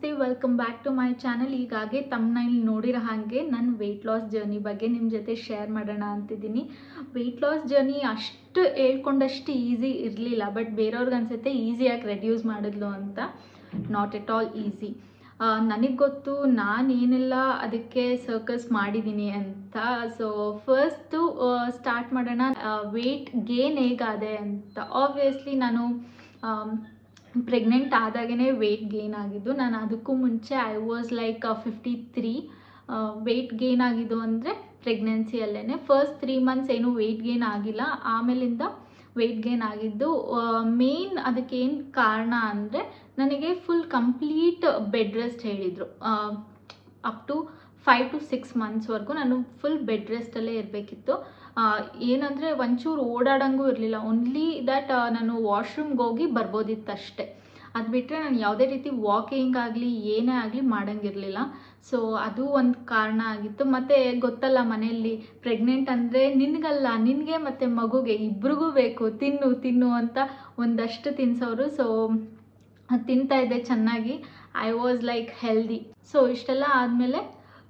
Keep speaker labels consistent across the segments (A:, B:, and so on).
A: ನಮಸ್ತೆ welcome back to my channel ಈಗಾಗೆ ತಮ್ಮನಲ್ಲಿ ನೋಡಿರೋ ಹಾಗೆ ನನ್ನ ವೆಯ್ಟ್ ಲಾಸ್ ಜರ್ನಿ ಬಗ್ಗೆ ನಿಮ್ಮ ಜೊತೆ ಶೇರ್ ಮಾಡೋಣ ಅಂತಿದ್ದೀನಿ ವೆಯ್ಟ್ ಲಾಸ್ ಜರ್ನಿ ಅಷ್ಟು ಹೇಳ್ಕೊಂಡಷ್ಟು ಈಸಿ ಇರಲಿಲ್ಲ ಬಟ್ ಬೇರೆಯವ್ರಿಗೆ ಅನ್ಸುತ್ತೆ ಈಸಿಯಾಗಿ ರೆಡ್ಯೂಸ್ ಮಾಡಿದ್ಲು ಅಂತ ನಾಟ್ ಎಟ್ ಆಲ್ ಈಸಿ ನನಗೆ ಗೊತ್ತು ನಾನು ಏನೆಲ್ಲ ಅದಕ್ಕೆ ಸರ್ಕಸ್ ಮಾಡಿದ್ದೀನಿ ಅಂತ ಸೊ ಫಸ್ಟು ಸ್ಟಾರ್ಟ್ ಮಾಡೋಣ ವೆಯ್ಟ್ ಗೇನ್ ಹೇಗಾದೆ ಅಂತ ಆಬ್ವಿಯಸ್ಲಿ ನಾನು ಪ್ರೆಗ್ನೆಂಟ್ ಆದಾಗೇ ವೆಯ್ಟ್ ಗೇನ್ ಆಗಿದ್ದು ನಾನು ಅದಕ್ಕೂ ಮುಂಚೆ I was like fifty three weight gain ಆಗಿದ್ದು ಅಂದರೆ ಪ್ರೆಗ್ನೆನ್ಸಿಯಲ್ಲೇ ಫಸ್ಟ್ ತ್ರೀ ಮಂತ್ಸ್ ಏನು ವೆಯ್ಟ್ ಗೇನ್ ಆಗಿಲ್ಲ ಆಮೇಲಿಂದ ವೆಯ್ಟ್ ಗೇನ್ ಆಗಿದ್ದು ಮೇನ್ ಅದಕ್ಕೇನು ಕಾರಣ ಅಂದರೆ ನನಗೆ ಫುಲ್ ಕಂಪ್ಲೀಟ್ ಬೆಡ್ ರೆಸ್ಟ್ ಹೇಳಿದರು up to five to six ಮಂತ್ಸ್ವರೆಗೂ ನಾನು ಫುಲ್ ಬೆಡ್ ರೆಸ್ಟಲ್ಲೇ ಇರಬೇಕಿತ್ತು ಏನಂದರೆ ಒಂಚೂರು ಓಡಾಡಂಗೂ ಇರಲಿಲ್ಲ ಓನ್ಲಿ ದ್ಯಾಟ್ ನಾನು ವಾಶ್ರೂಮ್ಗೆ ಹೋಗಿ ಬರ್ಬೋದಿತ್ತು ಅಷ್ಟೇ ಅದು ಬಿಟ್ಟರೆ ನಾನು ಯಾವುದೇ ರೀತಿ ವಾಕಿಂಗ್ ಆಗಲಿ ಏನೇ ಆಗಲಿ ಮಾಡೋಂಗಿರಲಿಲ್ಲ ಸೊ ಅದು ಒಂದು ಕಾರಣ ಆಗಿತ್ತು ಮತ್ತು ಗೊತ್ತಲ್ಲ ಮನೆಯಲ್ಲಿ ಪ್ರೆಗ್ನೆಂಟ್ ಅಂದರೆ ನಿನಗಲ್ಲ ನಿನಗೆ ಮತ್ತು ಮಗುಗೆ ಇಬ್ರಿಗೂ ಬೇಕು ತಿನ್ನು ತಿನ್ನು ಅಂತ ಒಂದಷ್ಟು ತಿನ್ಸೋರು ಸೊ ತಿಂತಾ ಇದ್ದೆ ಚೆನ್ನಾಗಿ I was like healthy so ಇಷ್ಟೆಲ್ಲ ಆದಮೇಲೆ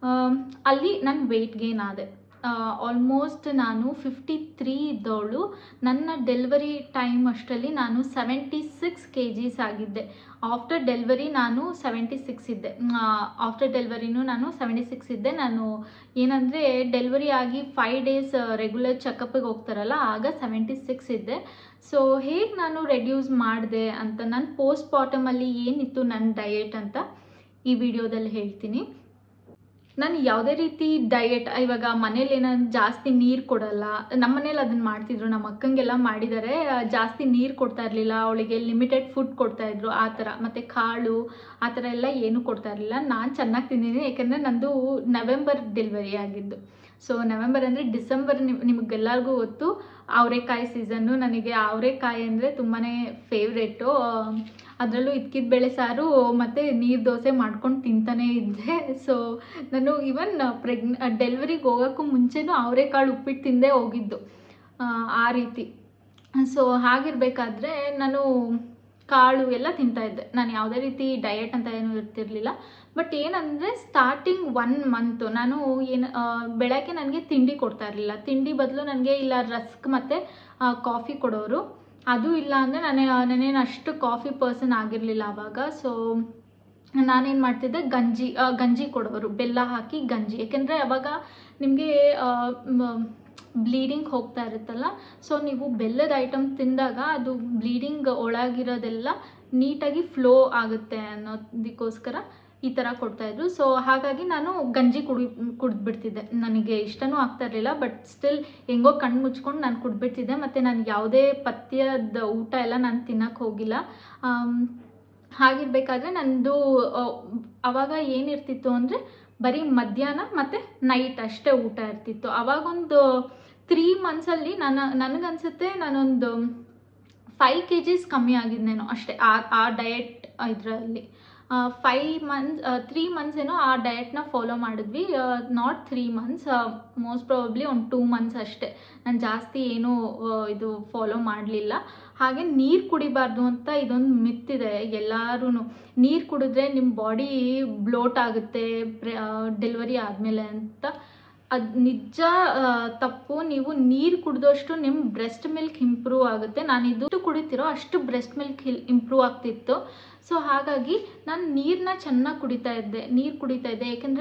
A: ಅಲ್ಲಿ ನಾನು ವೆಯ್ಟ್ ಗೇನ್ ಆದೆ ಆಲ್ಮೋಸ್ಟ್ ನಾನು ಫಿಫ್ಟಿ ತ್ರೀ ಇದ್ದವಳು ನನ್ನ ಡೆಲಿವರಿ ಟೈಮ್ ಅಷ್ಟರಲ್ಲಿ ನಾನು ಸೆವೆಂಟಿ ಸಿಕ್ಸ್ ಕೆ ಜೀಸ್ ಆಗಿದ್ದೆ ಆಫ್ಟರ್ ಡೆಲಿವರಿ ನಾನು ಸೆವೆಂಟಿ ಸಿಕ್ಸ್ ಇದ್ದೆ ಆಫ್ಟರ್ ಡೆಲಿವರಿನೂ ನಾನು ಸೆವೆಂಟಿ ಸಿಕ್ಸ್ ಇದ್ದೆ ನಾನು ಏನಂದರೆ ಡೆಲಿವರಿ ಆಗಿ ಫೈವ್ ಡೇಸ್ ರೆಗ್ಯುಲರ್ ಚೆಕಪ್ಪಿಗೆ ಹೋಗ್ತಾರಲ್ಲ ಆಗ ಸೆವೆಂಟಿ ಸಿಕ್ಸ್ ಇದ್ದೆ ಸೊ ಹೇಗೆ ನಾನು ರೆಡ್ಯೂಸ್ ಮಾಡಿದೆ ಅಂತ ನಾನು ಪೋಸ್ಟ್ ಪಾರ್ಟಮಲ್ಲಿ ಏನಿತ್ತು ನನ್ನ ಡಯೆಟ್ ಅಂತ ಈ ವಿಡಿಯೋದಲ್ಲಿ ಹೇಳ್ತೀನಿ ನಾನು ಯಾವುದೇ ರೀತಿ ಡಯೆಟ್ ಇವಾಗ ಮನೇಲಿ ಏನಾದ್ರು ಜಾಸ್ತಿ ನೀರು ಕೊಡಲ್ಲ ನಮ್ಮ ಮನೇಲಿ ಅದನ್ನು ಮಾಡ್ತಿದ್ರು ನಮ್ಮ ಅಕ್ಕಂಗೆಲ್ಲ ಮಾಡಿದ್ದಾರೆ ಜಾಸ್ತಿ ನೀರು ಕೊಡ್ತಾ ಇರಲಿಲ್ಲ ಅವಳಿಗೆ ಲಿಮಿಟೆಡ್ ಫುಡ್ ಕೊಡ್ತಾಯಿದ್ರು ಆ ಥರ ಮತ್ತು ಕಾಳು ಆ ಥರ ಎಲ್ಲ ಏನೂ ಕೊಡ್ತಾ ಇರಲಿಲ್ಲ ನಾನು ಚೆನ್ನಾಗಿ ತಿಂದಿದ್ದೀನಿ ಯಾಕೆಂದರೆ ನಂದು ನವೆಂಬರ್ ಡೆಲಿವರಿ ಆಗಿದ್ದು ಸೊ ನವೆಂಬರ್ ಅಂದರೆ ಡಿಸೆಂಬರ್ ನಿಮ್ ನಿಮಗೆಲ್ಲರಿಗೂ ಗೊತ್ತು ಅವರೆಕಾಯಿ ಸೀಸನ್ನು ನನಗೆ ಅವರೆಕಾಯಿ ಅಂದರೆ ತುಂಬಾ ಫೇವ್ರೇಟು ಅದರಲ್ಲೂ ಇದ್ಕಿದ ಬೇಳೆ ಸಾರು ಮತ್ತು ನೀರು ದೋಸೆ ಮಾಡ್ಕೊಂಡು ತಿಂತಾನೇ ಇದ್ದೆ ಸೊ ನಾನು ಈವನ್ ಪ್ರೆಗ್ನ ಡೆಲಿವರಿಗೆ ಹೋಗೋಕ್ಕೂ ಮುಂಚೆನೂ ಅವರೆಕಾಳು ಉಪ್ಪಿಟ್ಟು ತಿಂದೇ ಹೋಗಿದ್ದು ಆ ರೀತಿ ಸೊ ಹಾಗಿರಬೇಕಾದ್ರೆ ನಾನು ಕಾಳು ಎಲ್ಲ ತಿಂತಾಯಿದ್ದೆ ನಾನು ಯಾವುದೇ ರೀತಿ ಡಯೆಟ್ ಅಂತ ಏನೂ ಇರ್ತಿರಲಿಲ್ಲ ಬಟ್ ಏನಂದರೆ ಸ್ಟಾರ್ಟಿಂಗ್ ಒನ್ ಮಂತು ನಾನು ಏನು ಬೆಳಗ್ಗೆ ನನಗೆ ತಿಂಡಿ ಕೊಡ್ತಾ ಇರಲಿಲ್ಲ ತಿಂಡಿ ಬದಲು ನನಗೆ ಇಲ್ಲ ರಸ್ಕ್ ಮತ್ತು ಕಾಫಿ ಕೊಡೋರು ಅದು ಇಲ್ಲ ಅಂದರೆ ನಾನೇ ನಾನೇನು ಅಷ್ಟು ಕಾಫಿ ಪರ್ಸನ್ ಆಗಿರಲಿಲ್ಲ ಆವಾಗ ಸೊ ನಾನೇನು ಮಾಡ್ತಿದ್ದೆ ಗಂಜಿ ಗಂಜಿ ಕೊಡೋರು ಬೆಲ್ಲ ಹಾಕಿ ಗಂಜಿ ಯಾಕೆಂದರೆ ಅವಾಗ ನಿಮಗೆ ಬ್ಲೀಡಿಂಗ್ ಹೋಗ್ತಾ ಇರುತ್ತಲ್ಲ ಸೊ ನೀವು ಬೆಲ್ಲದ ಐಟಮ್ ತಿಂದಾಗ ಅದು ಬ್ಲೀಡಿಂಗ್ ಒಳಗಿರೋದೆಲ್ಲ ನೀಟಾಗಿ ಫ್ಲೋ ಆಗುತ್ತೆ ಅನ್ನೋದಕ್ಕೋಸ್ಕರ ಈ ಥರ ಕೊಡ್ತಾಯಿದ್ರು ಸೊ ಹಾಗಾಗಿ ನಾನು ಗಂಜಿ ಕುಡಿ ಕುಡಿದ್ಬಿಡ್ತಿದ್ದೆ ನನಗೆ ಇಷ್ಟನೂ ಆಗ್ತಾ ಇರಲಿಲ್ಲ ಬಟ್ ಸ್ಟಿಲ್ ಹೆಂಗೋ ಕಣ್ಣು ಮುಚ್ಕೊಂಡು ನಾನು ಕುಡಿದ್ಬಿಡ್ತಿದ್ದೆ ಮತ್ತು ನಾನು ಯಾವುದೇ ಪಥ್ಯದ ಊಟ ಎಲ್ಲ ನಾನು ತಿನ್ನಕ್ಕೆ ಹೋಗಿಲ್ಲ ಹಾಗಿರ್ಬೇಕಾದ್ರೆ ನಂದು ಆವಾಗ ಏನಿರ್ತಿತ್ತು ಅಂದರೆ ಬರೀ ಮಧ್ಯಾಹ್ನ ಮತ್ತು ನೈಟ್ ಅಷ್ಟೇ ಊಟ ಇರ್ತಿತ್ತು ಆವಾಗೊಂದು ತ್ರೀ ಮಂತ್ಸಲ್ಲಿ ನಾನು ನನಗನ್ಸುತ್ತೆ ನಾನೊಂದು ಫೈವ್ ಕೆ ಜಿಸ್ ಕಮ್ಮಿ ಆಗಿದ್ದೇನೋ ಅಷ್ಟೇ ಆ ಆ ಡಯೆಟ್ ಇದರಲ್ಲಿ ಫೈವ್ ಮಂತ್ಸ್ ತ್ರೀ ಮಂತ್ಸ್ ಏನೋ ಆ ಡಯೆಟ್ನ ಫಾಲೋ ಮಾಡಿದ್ವಿ not three months most probably ಒಂದು ಟೂ ಮಂತ್ಸ್ ಅಷ್ಟೇ ನಾನು ಜಾಸ್ತಿ ಏನೂ ಇದು ಫಾಲೋ ಮಾಡಲಿಲ್ಲ ಹಾಗೆ ನೀರು ಕುಡಿಬಾರ್ದು ಅಂತ ಇದೊಂದು ಮಿತ್ತಿದೆ ಎಲ್ಲರೂ ನೀರು ಕುಡಿದ್ರೆ ನಿಮ್ಮ ಬಾಡಿ ಬ್ಲೋಟ್ ಆಗುತ್ತೆ ಡೆಲಿವರಿ ಆದಮೇಲೆ ಅಂತ ಅದು ನಿಜ ತಪ್ಪು ನೀವು ನೀರು ಕುಡಿದಷ್ಟು ನಿಮ್ಮ ಬ್ರೆಸ್ಟ್ ಮಿಲ್ಕ್ ಇಂಪ್ರೂವ್ ಆಗುತ್ತೆ ನಾನು ಇದು ಕುಡಿತಿರೋ ಅಷ್ಟು ಬ್ರೆಸ್ಟ್ ಮಿಲ್ಕ್ ಇಂಪ್ರೂವ್ ಆಗ್ತಿತ್ತು ಸೊ ಹಾಗಾಗಿ ನಾನು ನೀರನ್ನ ಚೆನ್ನಾಗಿ ಕುಡಿತಾ ಇದ್ದೆ ನೀರು ಕುಡಿತಾ ಇದ್ದೆ ಯಾಕೆಂದರೆ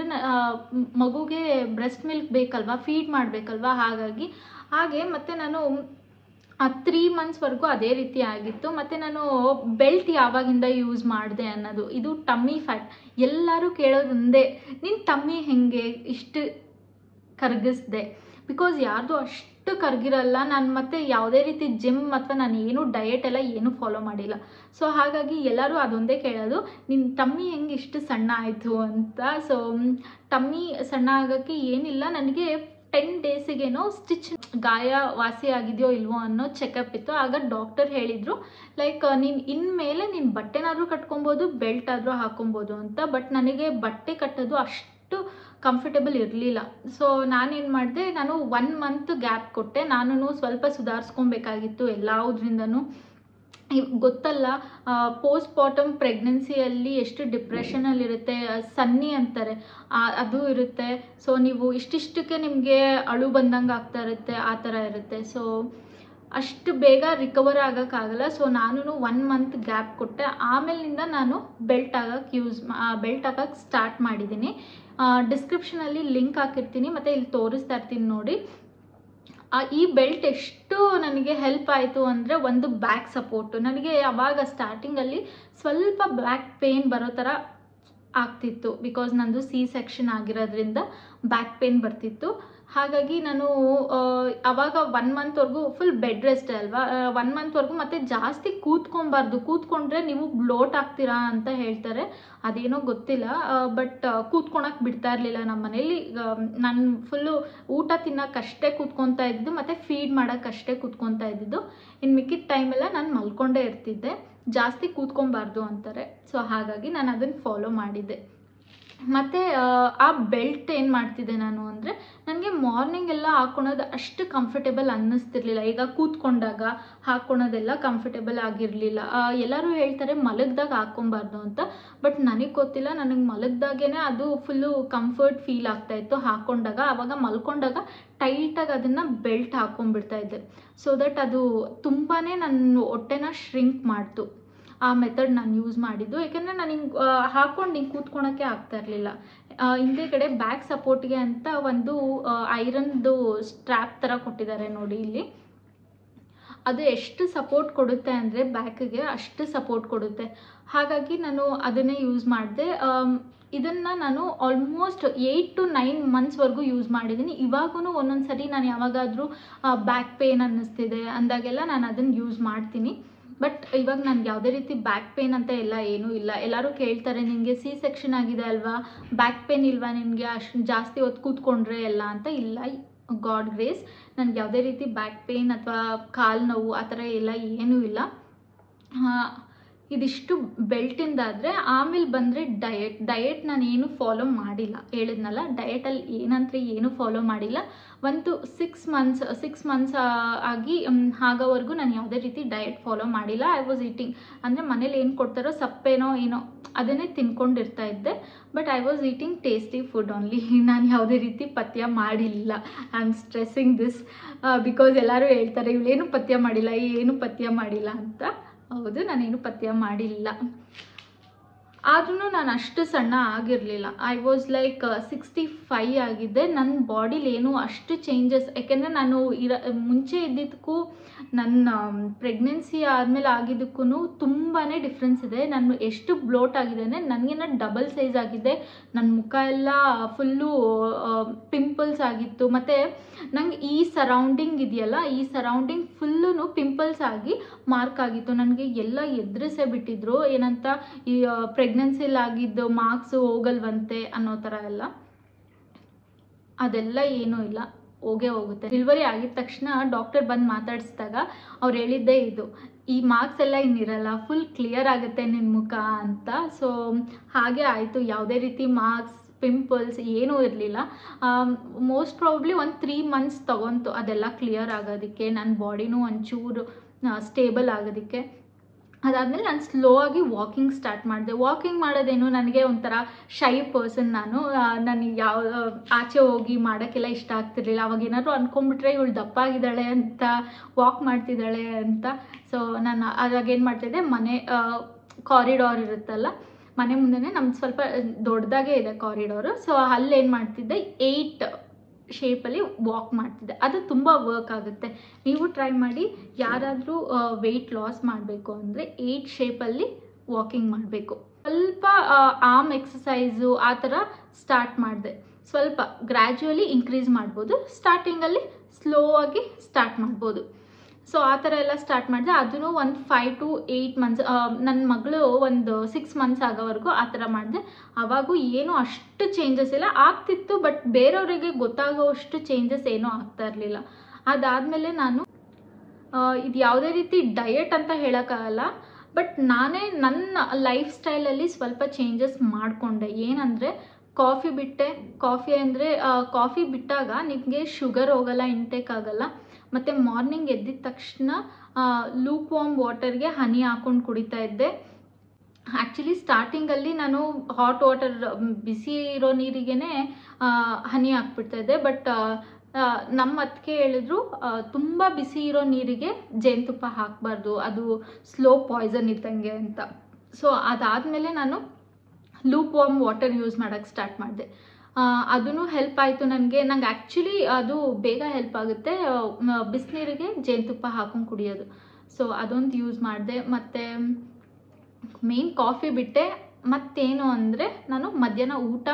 A: ಮಗುಗೆ ಬ್ರೆಸ್ಟ್ ಮಿಲ್ಕ್ ಬೇಕಲ್ವಾ ಫೀಡ್ ಮಾಡಬೇಕಲ್ವಾ ಹಾಗಾಗಿ ಹಾಗೆ ಮತ್ತು ನಾನು ತ್ರೀ ಮಂತ್ಸ್ವರೆಗೂ ಅದೇ ರೀತಿ ಆಗಿತ್ತು ಮತ್ತು ನಾನು ಬೆಲ್ಟ್ ಯಾವಾಗಿಂದ ಯೂಸ್ ಮಾಡಿದೆ ಅನ್ನೋದು ಇದು ಟಮ್ಮಿ ಫ್ಯಾಟ್ ಎಲ್ಲರೂ ಕೇಳೋದೊಂದೇ ನಿನ್ನ ಟಮ್ಮಿ ಹೇಗೆ ಇಷ್ಟು ಕರಗಿಸ್ದೆ ಬಿಕಾಸ್ ಯಾರ್ದು ಅಷ್ಟು ಕರಗಿರಲ್ಲ ನಾನು ಮತ್ತೆ ಯಾವುದೇ ರೀತಿ ಜಿಮ್ ಅಥವಾ ನಾನು ಏನು ಡಯೆಟ್ ಎಲ್ಲ ಏನೂ ಫಾಲೋ ಮಾಡಿಲ್ಲ ಸೊ ಹಾಗಾಗಿ ಎಲ್ಲರೂ ಅದೊಂದೇ ಕೇಳೋದು ನಿನ್ನ ಟಮ್ಮಿ ಹೆಂಗೆ ಇಷ್ಟು ಸಣ್ಣ ಆಯಿತು ಅಂತ ಸೊ ಟಮ್ಮಿ ಸಣ್ಣ ಆಗೋಕ್ಕೆ ಏನಿಲ್ಲ ನನಗೆ ಟೆನ್ ಡೇಸಿಗೇನೋ ಸ್ಟಿಚ್ ಗಾಯ ವಾಸಿ ಆಗಿದೆಯೋ ಇಲ್ವೋ ಅನ್ನೋ ಚೆಕಪ್ ಇತ್ತು ಆಗ ಡಾಕ್ಟರ್ ಹೇಳಿದರು ಲೈಕ್ ನೀನು ಇನ್ಮೇಲೆ ನೀನು ಬಟ್ಟೆನಾದರೂ ಕಟ್ಕೊಬೋದು ಬೆಲ್ಟ್ ಆದರೂ ಹಾಕೊಬೋದು ಅಂತ ಬಟ್ ನನಗೆ ಬಟ್ಟೆ ಕಟ್ಟೋದು ಅಷ್ಟು ಕಂಫರ್ಟೇಬಲ್ ಇರಲಿಲ್ಲ ಸೊ ನಾನೇನು ಮಾಡಿದೆ ನಾನು ಒನ್ ಮಂತ್ ಗ್ಯಾಪ್ ಕೊಟ್ಟೆ ನಾನು ಸ್ವಲ್ಪ ಸುಧಾರಿಸ್ಕೊಬೇಕಾಗಿತ್ತು ಎಲ್ಲದ್ರಿಂದನೂ ಇವ್ ಗೊತ್ತಲ್ಲ ಪೋಸ್ಟ್ ಪಾರ್ಟಮ್ ಪ್ರೆಗ್ನೆನ್ಸಿಯಲ್ಲಿ ಎಷ್ಟು ಡಿಪ್ರೆಷನಲ್ಲಿರುತ್ತೆ ಸನ್ನಿ ಅಂತಾರೆ ಆ- ಅದು ಇರುತ್ತೆ ಸೊ ನೀವು ಇಷ್ಟಿಷ್ಟಕ್ಕೆ ನಿಮಗೆ ಅಳು ಬಂದಂಗೆ ಆಗ್ತಾ ಇರುತ್ತೆ ಆ ಥರ ಇರುತ್ತೆ ಸೊ ಅಷ್ಟು ಬೇಗ ರಿಕವರ್ ಆಗೋಕ್ಕಾಗಲ್ಲ ಸೊ ನಾನು ಒನ್ ಮಂತ್ ಗ್ಯಾಪ್ ಕೊಟ್ಟೆ ಆಮೇಲಿಂದ ನಾನು ಬೆಲ್ಟ್ ಆಗಕ್ಕೆ ಯೂಸ್ ಬೆಲ್ಟ್ ಹಾಕಕ್ಕೆ ಸ್ಟಾರ್ಟ್ ಮಾಡಿದ್ದೀನಿ ಡಿಸ್ಕ್ರಿಪ್ಷನಲ್ಲಿ ಲಿಂಕ್ ಹಾಕಿರ್ತೀನಿ ಮತ್ತು ಇಲ್ಲಿ ತೋರಿಸ್ತಾ ಇರ್ತೀನಿ ನೋಡಿ ಆ, ಈ ಬೆಲ್ಟ್ ಎಷ್ಟು ನನಗೆ ಹೆಲ್ಪ್ ಆಯಿತು ಅಂದರೆ ಒಂದು ಬ್ಯಾಕ್ ಸಪೋರ್ಟು ನನಗೆ ಅವಾಗ ಸ್ಟಾರ್ಟಿಂಗಲ್ಲಿ ಸ್ವಲ್ಪ ಬ್ಯಾಕ್ ಪೇನ್ ಬರೋ ಥರ ಆಗ್ತಿತ್ತು ಬಿಕಾಸ್ ನಂದು ಸಿ ಸೆಕ್ಷನ್ ಆಗಿರೋದ್ರಿಂದ ಬ್ಯಾಕ್ ಪೇನ್ ಬರ್ತಿತ್ತು ಹಾಗಾಗಿ ನಾನು ಆ, ಅವಾಗ ಒನ್ ಮಂತ್ವರೆಗೂ ಫುಲ್ ಬೆಡ್ ರೆಸ್ಟ್ ಅಲ್ವಾ ಒನ್ ಮಂತ್ವರೆಗೂ ಮತ್ತೆ ಜಾಸ್ತಿ ಕೂತ್ಕೊಬಾರ್ದು ಕೂತ್ಕೊಂಡ್ರೆ ನೀವು ಬ್ಲೋಟ್ ಆಗ್ತೀರಾ ಅಂತ ಹೇಳ್ತಾರೆ ಅದೇನೋ ಗೊತ್ತಿಲ್ಲ ಬಟ್ ಕೂತ್ಕೊಳಕ್ಕೆ ಬಿಡ್ತಾ ಇರಲಿಲ್ಲ ನಮ್ಮ ಮನೇಲಿ ನಾನು ಫುಲ್ಲು ಊಟ ತಿನ್ನೋಕ್ಕಷ್ಟೇ ಕೂತ್ಕೊತಾ ಇದ್ದಿದ್ದು ಮತ್ತು ಫೀಡ್ ಮಾಡೋಕ್ಕಷ್ಟೇ ಕೂತ್ಕೊತಾ ಇದ್ದಿದ್ದು ಇನ್ನು ಮಿಕ್ಕಿದ ಟೈಮೆಲ್ಲ ನಾನು ಮಲ್ಕೊಂಡೇ ಇರ್ತಿದ್ದೆ ಜಾಸ್ತಿ ಕೂತ್ಕೊಬಾರ್ದು ಅಂತಾರೆ ಸೊ ಹಾಗಾಗಿ ನಾನು ಅದನ್ನು ಫಾಲೋ ಮಾಡಿದ್ದೆ ಮತ್ತು ಆ ಬೆಲ್ಟ್ ಏನು ಮಾಡ್ತಿದ್ದೆ ನಾನು ಅಂದರೆ ನನಗೆ ಮಾರ್ನಿಂಗ್ ಎಲ್ಲ ಹಾಕ್ಕೊಳೋದು ಅಷ್ಟು ಕಂಫರ್ಟೇಬಲ್ ಅನ್ನಿಸ್ತಿರ್ಲಿಲ್ಲ ಈಗ ಕೂತ್ಕೊಂಡಾಗ ಹಾಕ್ಕೊಳೋದೆಲ್ಲ ಕಂಫರ್ಟೇಬಲ್ ಆಗಿರಲಿಲ್ಲ ಎಲ್ಲರೂ ಹೇಳ್ತಾರೆ ಮಲಗ್ದಾಗ ಹಾಕ್ಕೊಬಾರ್ದು ಅಂತ ಬಟ್ ನನಗೆ ಗೊತ್ತಿಲ್ಲ ನನಗೆ ಮಲಗ್ದಾಗೇ ಅದು ಫುಲ್ಲು ಕಂಫರ್ಟ್ ಫೀಲ್ ಆಗ್ತಾಯಿತ್ತು ಹಾಕ್ಕೊಂಡಾಗ ಆವಾಗ ಮಲ್ಕೊಂಡಾಗ ಟೈಟಾಗಿ ಅದನ್ನು ಬೆಲ್ಟ್ ಹಾಕ್ಕೊಂಡ್ಬಿಡ್ತಾ ಇದ್ದೆ ಸೊ ದಟ್ ಅದು ತುಂಬಾ ನನ್ನ ಹೊಟ್ಟೆನ ಶ್ರಿಂಕ್ ಮಾಡ್ತು ಆ ಮೆಥಡ್ ನಾನು ಯೂಸ್ ಮಾಡಿದ್ದು ಯಾಕೆಂದರೆ ನಾನು ಹಿಂಗೆ ಹಾಕ್ಕೊಂಡು ಹಿಂಗೆ ಕೂತ್ಕೊಳಕ್ಕೆ ಆಗ್ತಾ ಇರಲಿಲ್ಲ ಹಿಂದೆ ಕಡೆ ಬ್ಯಾಕ್ ಸಪೋರ್ಟ್ಗೆ ಅಂತ ಒಂದು ಐರನ್ದು ಸ್ಟ್ರ್ಯಾಪ್ ಥರ ಕೊಟ್ಟಿದ್ದಾರೆ ನೋಡಿ ಇಲ್ಲಿ ಅದು ಎಷ್ಟು ಸಪೋರ್ಟ್ ಕೊಡುತ್ತೆ ಅಂದರೆ ಬ್ಯಾಕಿಗೆ ಅಷ್ಟು ಸಪೋರ್ಟ್ ಕೊಡುತ್ತೆ ಹಾಗಾಗಿ ನಾನು ಅದನ್ನೇ ಯೂಸ್ ಮಾಡಿದೆ ಇದನ್ನು ನಾನು ಆಲ್ಮೋಸ್ಟ್ ಏಯ್ಟ್ ಟು ನೈನ್ ಮಂತ್ಸ್ವರೆಗೂ ಯೂಸ್ ಮಾಡಿದ್ದೀನಿ ಇವಾಗೂ ಒಂದೊಂದು ಸರಿ ನಾನು ಯಾವಾಗಾದರೂ ಬ್ಯಾಕ್ ಪೇನ್ ಅನ್ನಿಸ್ತಿದೆ ಅಂದಾಗೆಲ್ಲ ನಾನು ಅದನ್ನು ಯೂಸ್ ಮಾಡ್ತೀನಿ ಬಟ್ ಇವಾಗ ನನಗೆ ಯಾವುದೇ ರೀತಿ ಬ್ಯಾಕ್ ಪೇನ್ ಅಂತ ಎಲ್ಲ ಏನೂ ಇಲ್ಲ ಎಲ್ಲರೂ ಕೇಳ್ತಾರೆ ನಿನಗೆ ಸಿ ಸೆಕ್ಷನ್ ಆಗಿದೆ ಅಲ್ವಾ ಬ್ಯಾಕ್ ಪೇನ್ ಇಲ್ವಾ ನಿನಗೆ ಅಷ್ಟು ಜಾಸ್ತಿ ಹೊತ್ತು ಕೂತ್ಕೊಂಡ್ರೆ ಎಲ್ಲ ಅಂತ ಇಲ್ಲ ಗಾಡ್ ಗ್ರೇಸ್ ನನಗೆ ಯಾವುದೇ ರೀತಿ ಬ್ಯಾಕ್ ಪೇನ್ ಅಥವಾ ಕಾಲು ನೋವು ಆ ಥರ ಎಲ್ಲ ಏನೂ ಇಲ್ಲ ಇದಿಷ್ಟು ಬೆಲ್ಟಿಂದಾದರೆ ಆಮೇಲೆ ಬಂದರೆ ಡಯಟ್ ಡಯಟ್ ನಾನು ಏನು ಫಾಲೋ ಮಾಡಿಲ್ಲ ಹೇಳಿದ್ನಲ್ಲ ಡಯಟಲ್ಲಿ ಏನಂದ್ರೆ ಏನು ಫಾಲೋ ಮಾಡಿಲ್ಲ ಒಂದು ಸಿಕ್ಸ್ ಮಂತ್ಸ್ ಸಿಕ್ಸ್ ಮಂತ್ಸ್ ಆಗಿ ಮ್, ಆಗೋವರೆಗೂ ನಾನು ಯಾವುದೇ ರೀತಿ ಡಯಟ್ ಫಾಲೋ ಮಾಡಿಲ್ಲ ಐ ವಾಸ್ ಈಟಿಂಗ್ ಅಂದರೆ ಮನೇಲಿ ಏನು ಕೊಡ್ತಾರೋ ಸಪ್ಪೇನೋ ಏನೋ ಅದನ್ನೇ ತಿನ್ಕೊಂಡಿರ್ತಾ ಇದ್ದೆ but I was eating tasty food only ನಾನು ಯಾವುದೇ ರೀತಿ ಪಥ್ಯ ಮಾಡಿಲ್ಲ I am stressing this because ಎಲ್ಲರೂ ಹೇಳ್ತಾರೆ ಇವಳೇನು ಪಥ್ಯ ಮಾಡಿಲ್ಲ ಏನು ಪಥ್ಯ ಮಾಡಿಲ್ಲ ಅಂತ ಹೌದು ನಾನೇನು ಪಥ್ಯ ಮಾಡಿಲ್ಲ ಆದ್ರೂ ನಾನು ಅಷ್ಟು ಸಣ್ಣ ಆಗಿರಲಿಲ್ಲ I was like sixty five ಆಗಿದ್ದೆ ನನ್ನ ಬಾಡಿಲಿ ಏನು ಅಷ್ಟು ಚೇಂಜಸ್ ಯಾಕೆಂದರೆ ನಾನು ಇರ ಮುಂಚೆ ಇದ್ದಿದ್ದಕ್ಕೂ ನನ್ನ ಪ್ರೆಗ್ನೆನ್ಸಿ ಆದಮೇಲೆ ಆಗಿದ್ದಕ್ಕೂ ತುಂಬಾ ಡಿಫ್ರೆನ್ಸ್ ಇದೆ ನಾನು ಎಷ್ಟು ಬ್ಲೋಟ್ ಆಗಿದೆ ಅಂದರೆ ನನಗಿನ್ನ ಡಬಲ್ ಸೈಜ್ ಆಗಿದೆ ನನ್ನ ಮುಖ ಎಲ್ಲ ಫುಲ್ಲು ಪಿಂಪಲ್ಸ್ ಆಗಿತ್ತು ಮತ್ತು ನಂಗೆ ಈ ಸರೌಂಡಿಂಗ್ ಇದೆಯಲ್ಲ ಈ ಸರೌಂಡಿಂಗ್ ಫುಲ್ಲು ಪಿಂಪಲ್ಸ್ ಆಗಿ ಮಾರ್ಕ್ ಆಗಿತ್ತು ನನಗೆ ಎಲ್ಲ ಎದುರಿಸೇ ಬಿಟ್ಟಿದ್ರು ಏನಂತ ಈ ಪ್ರೆಗ್ನೆನ್ಸಿಲಿ ಆಗಿದ್ದು ಮಾರ್ಕ್ಸು ಹೋಗಲ್ವಂತೆ ಅನ್ನೋ ಥರ ಎಲ್ಲ ಅದೆಲ್ಲ ಏನೂ ಇಲ್ಲ ಹೋಗೇ ಹೋಗುತ್ತೆ ಡೆಲಿವರಿ ಆಗಿದ ತಕ್ಷಣ ಡಾಕ್ಟರ್ ಬಂದು ಮಾತಾಡಿಸಿದಾಗ ಅವ್ರು ಹೇಳಿದ್ದೇ ಇದು ಈ ಮಾರ್ಕ್ಸ್ ಎಲ್ಲ ಇನ್ನಿರಲ್ಲ ಫುಲ್ ಕ್ಲಿಯರ್ ಆಗುತ್ತೆ ನಿನ್ನ ಮುಖ ಅಂತ ಸೊ ಹಾಗೆ ಆಯಿತು ಯಾವುದೇ ರೀತಿ ಮಾರ್ಕ್ಸ್ ಪಿಂಪಲ್ಸ್ ಏನೂ ಇರಲಿಲ್ಲ ಮೋಸ್ಟ್ ಪ್ರಾಬ್ಲಿ ಒಂದು ತ್ರೀ ಮಂತ್ಸ್ ತಗೊಂತು ಅದೆಲ್ಲ ಕ್ಲಿಯರ್ ಆಗೋದಕ್ಕೆ ನನ್ನ ಬಾಡಿನೂ ಒಂಚೂರು ಸ್ಟೇಬಲ್ ಆಗೋದಕ್ಕೆ ಅದಾದಮೇಲೆ ನಾನು ಸ್ಲೋ ಆಗಿ ವಾಕಿಂಗ್ ಸ್ಟಾರ್ಟ್ ಮಾಡಿದೆ ವಾಕಿಂಗ್ ಮಾಡೋದೇನು ನನಗೆ ಒಂಥರ ಶೈ ಪರ್ಸನ್ ನಾನು ನನಗೆ ಯಾವ ಆಚೆ ಹೋಗಿ ಮಾಡೋಕ್ಕೆಲ್ಲ ಇಷ್ಟ ಆಗ್ತಿರ್ಲಿಲ್ಲ ಅವಾಗ ಏನಾದ್ರು ಅಂದ್ಕೊಂಡ್ಬಿಟ್ರೆ ಇವಳು ದಪ್ಪ ಆಗಿದ್ದಾಳೆ ಅಂತ ವಾಕ್ ಮಾಡ್ತಿದ್ದಾಳೆ ಅಂತ ಸೊ ನಾನು ಅವಾಗ ಏನು ಮಾಡ್ತಿದ್ದೆ ಮನೆ ಕಾರಿಡಾರ್ ಇರುತ್ತಲ್ಲ ಮನೆ ಮುಂದೆನೇ ನಮ್ದು ಸ್ವಲ್ಪ ದೊಡ್ಡದಾಗೇ ಇದೆ ಕಾರಿಡಾರು ಸೊ ಅಲ್ಲಿ ಏನು ಮಾಡ್ತಿದ್ದೆ ಏಯ್ಟ್ ಶೇಪಲ್ಲಿ ವಾಕ್ ಮಾಡ್ತಿದ್ದೆ ಅದು ತುಂಬ ವರ್ಕ್ ಆಗುತ್ತೆ ನೀವು ಟ್ರೈ ಮಾಡಿ ಯಾರಾದರೂ ವೆಯ್ಟ್ ಲಾಸ್ ಮಾಡಬೇಕು ಅಂದರೆ ಏಯ್ಟ್ ಶೇಪಲ್ಲಿ ವಾಕಿಂಗ್ ಮಾಡಬೇಕು ಸ್ವಲ್ಪ ಆರ್ಮ್ ಎಕ್ಸಸೈಸು ಆ ಥರ ಸ್ಟಾರ್ಟ್ ಮಾಡಿದೆ ಸ್ವಲ್ಪ ಗ್ರ್ಯಾಜುವಲಿ ಇನ್ಕ್ರೀಸ್ ಮಾಡ್ಬೋದು ಸ್ಟಾರ್ಟಿಂಗಲ್ಲಿ ಸ್ಲೋ ಆಗಿ ಸ್ಟಾರ್ಟ್ ಮಾಡ್ಬೋದು ಸೊ ಆ ಥರ ಎಲ್ಲ ಸ್ಟಾರ್ಟ್ ಮಾಡಿದೆ ಅದನ್ನು ಒಂದು ಫೈವ್ ಟು ಏಯ್ಟ್ ಮಂತ್ಸ್ ನನ್ನ ಮಗಳು ಒಂದು ಸಿಕ್ಸ್ ಮಂತ್ಸ್ ಆಗೋವರೆಗೂ ಆ ಥರ ಮಾಡಿದೆ ಅವಾಗೂ ಏನೂ ಅಷ್ಟು ಚೇಂಜಸ್ ಇಲ್ಲ ಆಗ್ತಿತ್ತು ಬಟ್ ಬೇರೆಯವರಿಗೆ ಗೊತ್ತಾಗೋವಷ್ಟು ಚೇಂಜಸ್ ಏನೂ ಆಗ್ತಾ ಇರಲಿಲ್ಲ ಅದಾದಮೇಲೆ ನಾನು ಇದು ಯಾವುದೇ ರೀತಿ ಡಯಟ್ ಅಂತ ಹೇಳೋಕ್ಕಾಗಲ್ಲ ಬಟ್ ನಾನೇ ನನ್ನ ಲೈಫ್ ಸ್ಟೈಲಲ್ಲಿ ಸ್ವಲ್ಪ ಚೇಂಜಸ್ ಮಾಡಿಕೊಂಡೆ ಏನಂದರೆ ಕಾಫಿ ಬಿಟ್ಟೆ ಕಾಫಿ ಅಂದರೆ ಕಾಫಿ ಬಿಟ್ಟಾಗ ನಿಮಗೆ ಶುಗರ್ ಹೋಗಲ್ಲ ಇಂಟೇಕ್ ಆಗಲ್ಲ ಮತ್ತು ಮಾರ್ನಿಂಗ್ ಎದ್ದಿದ ತಕ್ಷಣ ಲೂಕ್ ವಾಮ್ ವಾಟರ್ಗೆ ಹನಿ ಹಾಕ್ಕೊಂಡು ಕುಡಿತಾ ಇದ್ದೆ ಆ್ಯಕ್ಚುಲಿ ಸ್ಟಾರ್ಟಿಂಗಲ್ಲಿ ನಾನು ಹಾಟ್ ವಾಟರ್ ಬಿಸಿ ಇರೋ ನೀರಿಗೇ ಹನಿ ಹಾಕ್ಬಿಡ್ತಾ ಇದ್ದೆ ಬಟ್ ನಮ್ಮ ಅತ್ತಿಗೆ ಹೇಳಿದ್ರು ತುಂಬ ಬಿಸಿ ಇರೋ ನೀರಿಗೆ ಜೇನುತುಪ್ಪ ಹಾಕಬಾರ್ದು ಅದು ಸ್ಲೋ ಪಾಯ್ಸನ್ ಇದ್ದಂಗೆ ಅಂತ ಸೊ ಅದಾದಮೇಲೆ ನಾನು ಲೂಪ್ ವಾಮ್ ವಾಟರ್ ಯೂಸ್ ಮಾಡೋಕ್ಕೆ ಸ್ಟಾರ್ಟ್ ಮಾಡಿದೆ ಅದೂ ಹೆಲ್ಪ್ ಆಯಿತು ನನಗೆ ನಂಗೆ ಆ್ಯಕ್ಚುಲಿ ಅದು ಬೇಗ ಹೆಲ್ಪ್ ಆಗುತ್ತೆ ಬಿಸಿನೀರಿಗೆ ಜೇನುತುಪ್ಪ ಹಾಕೊಂಡು ಕುಡಿಯೋದು ಸೊ ಅದೊಂದು ಯೂಸ್ ಮಾಡಿದೆ ಮತ್ತು ಮೇನ್ ಕಾಫಿ ಬಿಟ್ಟೆ ಮತ್ತೇನು ಅಂದರೆ ನಾನು ಮಧ್ಯಾಹ್ನ ಊಟ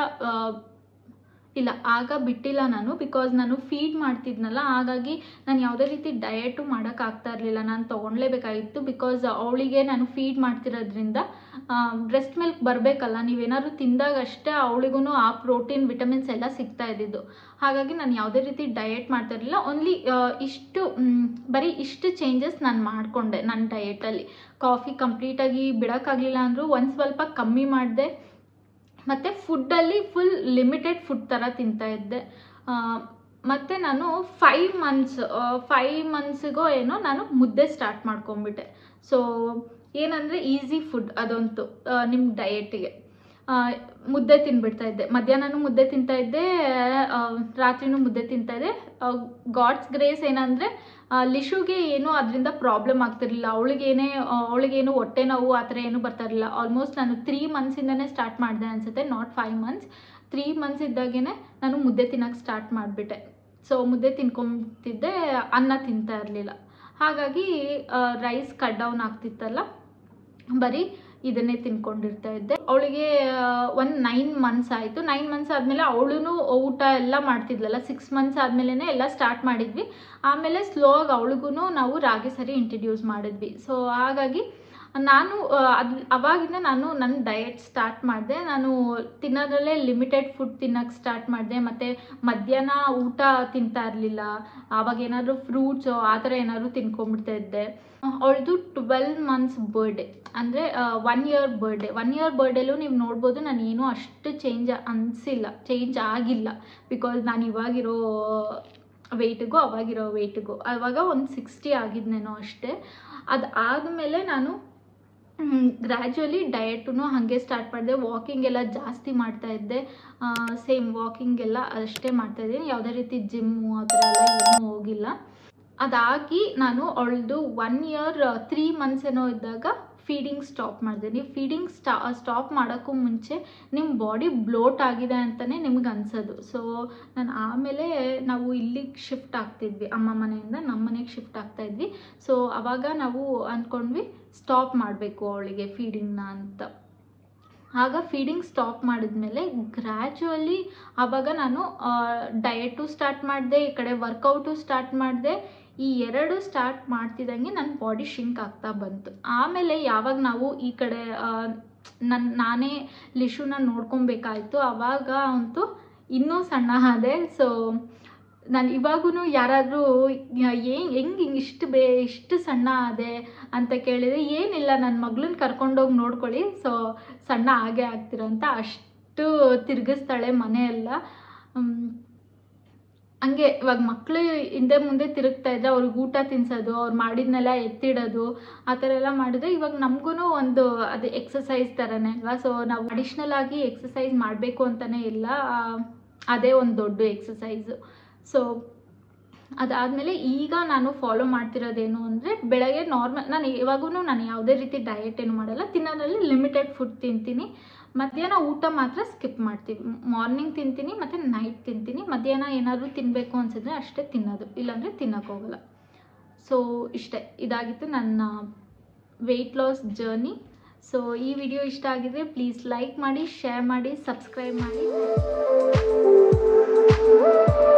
A: ಇಲ್ಲ ಆಗ ಬಿಟ್ಟಿಲ್ಲ ನಾನು ಬಿಕಾಸ್ ನಾನು ಫೀಡ್ ಮಾಡ್ತಿದ್ನಲ್ಲ ಹಾಗಾಗಿ ನಾನು ಯಾವುದೇ ರೀತಿ ಡಯಟು ಮಾಡೋಕ್ಕಾಗ್ತಾ ಇರಲಿಲ್ಲ ನಾನು ತೊಗೊಳ್ಲೇಬೇಕಾಗಿತ್ತು ಬಿಕಾಸ್ ಅವಳಿಗೆ ನಾನು ಫೀಡ್ ಮಾಡ್ತಿರೋದ್ರಿಂದ ಬ್ರೆಸ್ಟ್ ಮಿಲ್ಕ್ ಬರಬೇಕಲ್ಲ ನೀವೇನಾದ್ರು ತಿಂದಾಗ ಅಷ್ಟೇ ಅವಳಿಗೂ ಆ ಪ್ರೋಟೀನ್ ವಿಟಮಿನ್ಸ್ ಎಲ್ಲ ಸಿಗ್ತಾ ಇದ್ದಿದ್ದು ಹಾಗಾಗಿ ನಾನು ಯಾವುದೇ ರೀತಿ ಡಯಟ್ ಮಾಡ್ತಾ ಇರಲಿಲ್ಲ ಓನ್ಲಿ ಇಷ್ಟು ಬರೀ ಇಷ್ಟು ಚೇಂಜಸ್ ನಾನು ಮಾಡಿಕೊಂಡೆ ನನ್ನ ಡಯಟಲ್ಲಿ ಕಾಫಿ ಕಂಪ್ಲೀಟಾಗಿ ಬಿಡೋಕ್ಕಾಗಲಿಲ್ಲ ಅಂದರೂ ಒಂದು ಸ್ವಲ್ಪ ಕಮ್ಮಿ ಮಾಡಿದೆ ಮತ್ತು ಫುಡ್ಡಲ್ಲಿ ಫುಲ್ ಲಿಮಿಟೆಡ್ ಫುಡ್ ಥರ ತಿಂತಾ ಇದ್ದೆ ಮತ್ತು ನಾನು ಫೈವ್ ಮಂತ್ಸ್ ಫೈವ್ ಮಂತ್ಸಿಗೋ ಏನೋ ನಾನು ಮುದ್ದೆ ಸ್ಟಾರ್ಟ್ ಮಾಡ್ಕೊಂಬಿಟ್ಟೆ ಸೊ ಏನಂದರೆ ಈಸಿ ಫುಡ್ ಅದಂತೂ ನಿಮ್ಮ ಡಯಟಿಗೆ ಮುದ್ದೆ ತಿನ್ಬಿಡ್ತಾ ಇದ್ದೆ ಮಧ್ಯಾಹ್ನನೂ ಮುದ್ದೆ ತಿಂತಾ ಇದ್ದೆ ರಾತ್ರಿನೂ ಮುದ್ದೆ ತಿಂತಾ ಇದ್ದೆ ಗಾಡ್ಸ್ ಗ್ರೇಸ್ ಏನಂದರೆ ಲಿಶುಗೆ ಏನೂ ಅದರಿಂದ ಪ್ರಾಬ್ಲಮ್ ಆಗ್ತಿರ್ಲಿಲ್ಲ ಅವಳಿಗೇನೇ ಅವಳಿಗೇನು ಹೊಟ್ಟೆ ನೋವು ಆ ಥರ ಏನೂ ಬರ್ತಾ ಇರಲಿಲ್ಲ ಆಲ್ಮೋಸ್ಟ್ ನಾನು ತ್ರೀ ಮಂತ್ಸಿಂದನೇ ಸ್ಟಾರ್ಟ್ ಮಾಡಿದೆ ಅನಿಸುತ್ತೆ not five months three months ಇದ್ದಾಗೇ ನಾನು ಮುದ್ದೆ ತಿನ್ನೋಕ್ಕೆ ಸ್ಟಾರ್ಟ್ ಮಾಡಿಬಿಟ್ಟೆ ಸೊ ಮುದ್ದೆ ತಿನ್ಕೊಂತಿದ್ದೆ ಅನ್ನ ತಿಂತಾ ಇರಲಿಲ್ಲ ಹಾಗಾಗಿ ರೈಸ್ ಕಟ್ ಡೌನ್ ಆಗ್ತಿತ್ತಲ್ಲ ಬರೀ ಇದನ್ನೇ ತಿನ್ಕೊಂಡಿರ್ತಾ ಇದ್ದೆ ಅವಳಿಗೆ ಒಂದು ನೈನ್ ಮಂತ್ಸ್ ಆಯಿತು ನೈನ್ ಮಂತ್ಸ್ ಆದಮೇಲೆ ಅವಳು ಊಟ ಎಲ್ಲ ಮಾಡ್ತಿದ್ಲಲ್ಲ ಸಿಕ್ಸ್ ಮಂತ್ಸ್ ಆದಮೇಲೆ ಎಲ್ಲ ಸ್ಟಾರ್ಟ್ ಮಾಡಿದ್ವಿ ಆಮೇಲೆ ಸ್ಲೋ ಆಗಿ ಅವಳಿಗೂ ನಾವು ರಾಗಿ ಸರಿ ಇಂಟ್ರಡ್ಯೂಸ್ ಮಾಡಿದ್ವಿ ಸೊ ಹಾಗಾಗಿ ನಾನು ಅದು ಅವಾಗಿಂದ ನಾನು ನನ್ನ ಡಯಟ್ ಸ್ಟಾರ್ಟ್ ಮಾಡಿದೆ ನಾನು ತಿನ್ನೋದ್ರಲ್ಲೇ ಲಿಮಿಟೆಡ್ ಫುಡ್ ತಿನ್ನೋಕ್ಕೆ ಸ್ಟಾರ್ಟ್ ಮಾಡಿದೆ ಮತ್ತು ಮಧ್ಯಾಹ್ನ ಊಟ ತಿಂತಾ ಇರಲಿಲ್ಲ ಆವಾಗ ಏನಾದರೂ ಫ್ರೂಟ್ಸು ಆ ಥರ ಏನಾದರೂ ತಿನ್ಕೊಂಬಿಡ್ತಾ ಇದ್ದೆ ಅವಳದು ಟ್ವೆಲ್ ಮಂತ್ಸ್ ಬರ್ಡೇ ಅಂದರೆ one year birthday one year ಬರ್ಡೇಲೂ ನೀವು ನೋಡ್ಬೋದು ನಾನು ಏನೂ ಅಷ್ಟು ಚೇಂಜ್ ಅನಿಸಿಲ್ಲ ಚೇಂಜ್ ಆಗಿಲ್ಲ ಬಿಕಾಸ್ ನಾನು ಇವಾಗಿರೋ ವೆಯ್ಟಿಗೂ ಅವಾಗಿರೋ ವೆಯ್ಟಿಗೂ ಆವಾಗ ಒಂದು ಸಿಕ್ಸ್ಟಿ ಆಗಿದ್ನೇನೋ ಅಷ್ಟೇ ಅದು ಆದಮೇಲೆ ನಾನು ಗ್ರ್ಯಾಜುವಲಿ ಡಯಟೂ ಹಾಗೆ ಸ್ಟಾರ್ಟ್ ಮಾಡಿದೆ ವಾಕಿಂಗ್ ಎಲ್ಲ ಜಾಸ್ತಿ ಮಾಡ್ತಾ ಇದ್ದೆ ಸೇಮ್ ವಾಕಿಂಗ್ ಎಲ್ಲ ಅಷ್ಟೇ ಮಾಡ್ತಾಯಿದ್ದೀನಿ ಯಾವುದೇ ರೀತಿ ಜಿಮ್ಮು ಆ ಥರ ಎಲ್ಲ ಏನೂ ಹೋಗಿಲ್ಲ ಅದಾಗಿ ನಾನು ಅವಳದು ಒನ್ ಇಯರ್ ತ್ರೀ ಮಂತ್ಸ್ ಏನೋ ಇದ್ದಾಗ ಫೀಡಿಂಗ್ ಸ್ಟಾಪ್ ಮಾಡಿದೆ ನೀವು ಫೀಡಿಂಗ್ ಸ್ಟಾ ಸ್ಟಾಪ್ ಮಾಡೋಕ್ಕೂ ಮುಂಚೆ ನಿಮ್ಮ ಬಾಡಿ ಬ್ಲೋಟ್ ಆಗಿದೆ ಅಂತಲೇ ನಿಮ್ಗೆ ಅನ್ಸೋದು ಸೊ ನಾನು ಆಮೇಲೆ ನಾವು ಇಲ್ಲಿಗೆ ಶಿಫ್ಟ್ ಆಗ್ತಿದ್ವಿ ಅಮ್ಮ ಮನೆಯಿಂದ ನಮ್ಮ ಮನೆಗೆ ಶಿಫ್ಟ್ ಆಗ್ತಾಯಿದ್ವಿ ಸೊ ಆವಾಗ ನಾವು ಅಂದ್ಕೊಂಡ್ವಿ ಸ್ಟಾಪ್ ಮಾಡಬೇಕು ಅವಳಿಗೆ ಫೀಡಿಂಗ್ನ ಅಂತ ಆಗ ಫೀಡಿಂಗ್ ಸ್ಟಾಪ್ ಮಾಡಿದ್ಮೇಲೆ ಗ್ರ್ಯಾಜುವಲಿ ಆವಾಗ ನಾನು ಡಯಟು ಸ್ಟಾರ್ಟ್ ಮಾಡಿದೆ ಈ ಕಡೆ ವರ್ಕೌಟು ಸ್ಟಾರ್ಟ್ ಮಾಡಿದೆ ಈ ಎರಡು ಸ್ಟಾರ್ಟ್ ಮಾಡ್ತಿದ್ದಂಗೆ ನನ್ನ ಬಾಡಿ ಶಿಂಕ್ ಆಗ್ತಾ ಬಂತು ಆಮೇಲೆ ಯಾವಾಗ ನಾವು ಈ ಕಡೆ ನನ್ನ ನಾನೇ ಲಿಶುನ ನೋಡ್ಕೊಬೇಕಾಯ್ತು ಆವಾಗ ಅಂತೂ ಇನ್ನೂ ಸಣ್ಣ ಆದೆ ಸೊ ನಾನು ಇವಾಗೂ ಯಾರಾದರೂ ಏನು ಹೆಂಗೆ ಹಿಂಗೆ ಇಷ್ಟು ಬೇ ಇಷ್ಟು ಸಣ್ಣ ಆದೆ ಅಂತ ಕೇಳಿದರೆ ಏನಿಲ್ಲ ನನ್ನ ಮಗಳನ್ನ ಕರ್ಕೊಂಡೋಗಿ ನೋಡ್ಕೊಳ್ಳಿ ಸೊ ಸಣ್ಣ ಆಗೇ ಆಗ್ತೀರ ಅಂತ ಅಷ್ಟು ತಿರುಗಿಸ್ತಾಳೆ ಮನೆಯೆಲ್ಲ ಹಂಗೆ ಇವಾಗ ಮಕ್ಕಳು ಹಿಂದೆ ಮುಂದೆ ತಿರುಗ್ತಾ ಇದ್ದರೆ ಅವ್ರಿಗೆ ಊಟ ತಿನ್ಸೋದು ಅವ್ರು ಮಾಡಿದ್ನೆಲ್ಲ ಎತ್ತಿಡೋದು ಆ ಥರ ಎಲ್ಲ ಮಾಡಿದ್ರೆ ಇವಾಗ ನಮಗೂ ಒಂದು ಅದು ಎಕ್ಸಸೈಸ್ ಥರನೇ ಅಲ್ವಾ ಸೊ ನಾವು ಅಡಿಷ್ನಲ್ ಆಗಿ ಎಕ್ಸಸೈಸ್ ಮಾಡಬೇಕು ಅಂತಲೇ ಇಲ್ಲ ಅದೇ ಒಂದು ದೊಡ್ಡ ಎಕ್ಸಸೈಸು ಸೊ ಅದಾದಮೇಲೆ ಈಗ ನಾನು ಫಾಲೋ ಮಾಡ್ತಿರೋದೇನು ಅಂದರೆ ಬೆಳಗ್ಗೆ ನಾರ್ಮಲ್ ನಾನು ಇವಾಗೂ ನಾನು ಯಾವುದೇ ರೀತಿ ಡಯಟ್ ಏನು ಮಾಡಲ್ಲ ತಿನ್ನೋದ್ರಲ್ಲಿ ಲಿಮಿಟೆಡ್ ಫುಡ್ ತಿಂತೀನಿ ಮಧ್ಯಾಹ್ನ ಊಟ ಮಾತ್ರ ಸ್ಕಿಪ್ ಮಾಡ್ತೀವಿ ಮಾರ್ನಿಂಗ್ ತಿಂತೀನಿ ಮತ್ತು ನೈಟ್ ತಿಂತೀನಿ ಮಧ್ಯಾಹ್ನ ಏನಾದರೂ ತಿನ್ನಬೇಕು ಅನಿಸಿದ್ರೆ ಅಷ್ಟೇ ತಿನ್ನೋದು ಇಲ್ಲಾಂದರೆ ತಿನ್ನೋಕ್ಕೋಗಲ್ಲ ಸೊ ಇಷ್ಟೇ ಇದಾಗಿತ್ತು ನನ್ನ ವೆಯ್ಟ್ ಲಾಸ್ ಜರ್ನಿ ಸೊ ಈ ವಿಡಿಯೋ ಇಷ್ಟ ಆಗಿದ್ರೆ ಪ್ಲೀಸ್ ಲೈಕ್ ಮಾಡಿ ಶೇರ್ ಮಾಡಿ ಸಬ್ಸ್ಕ್ರೈಬ್ ಮಾಡಿ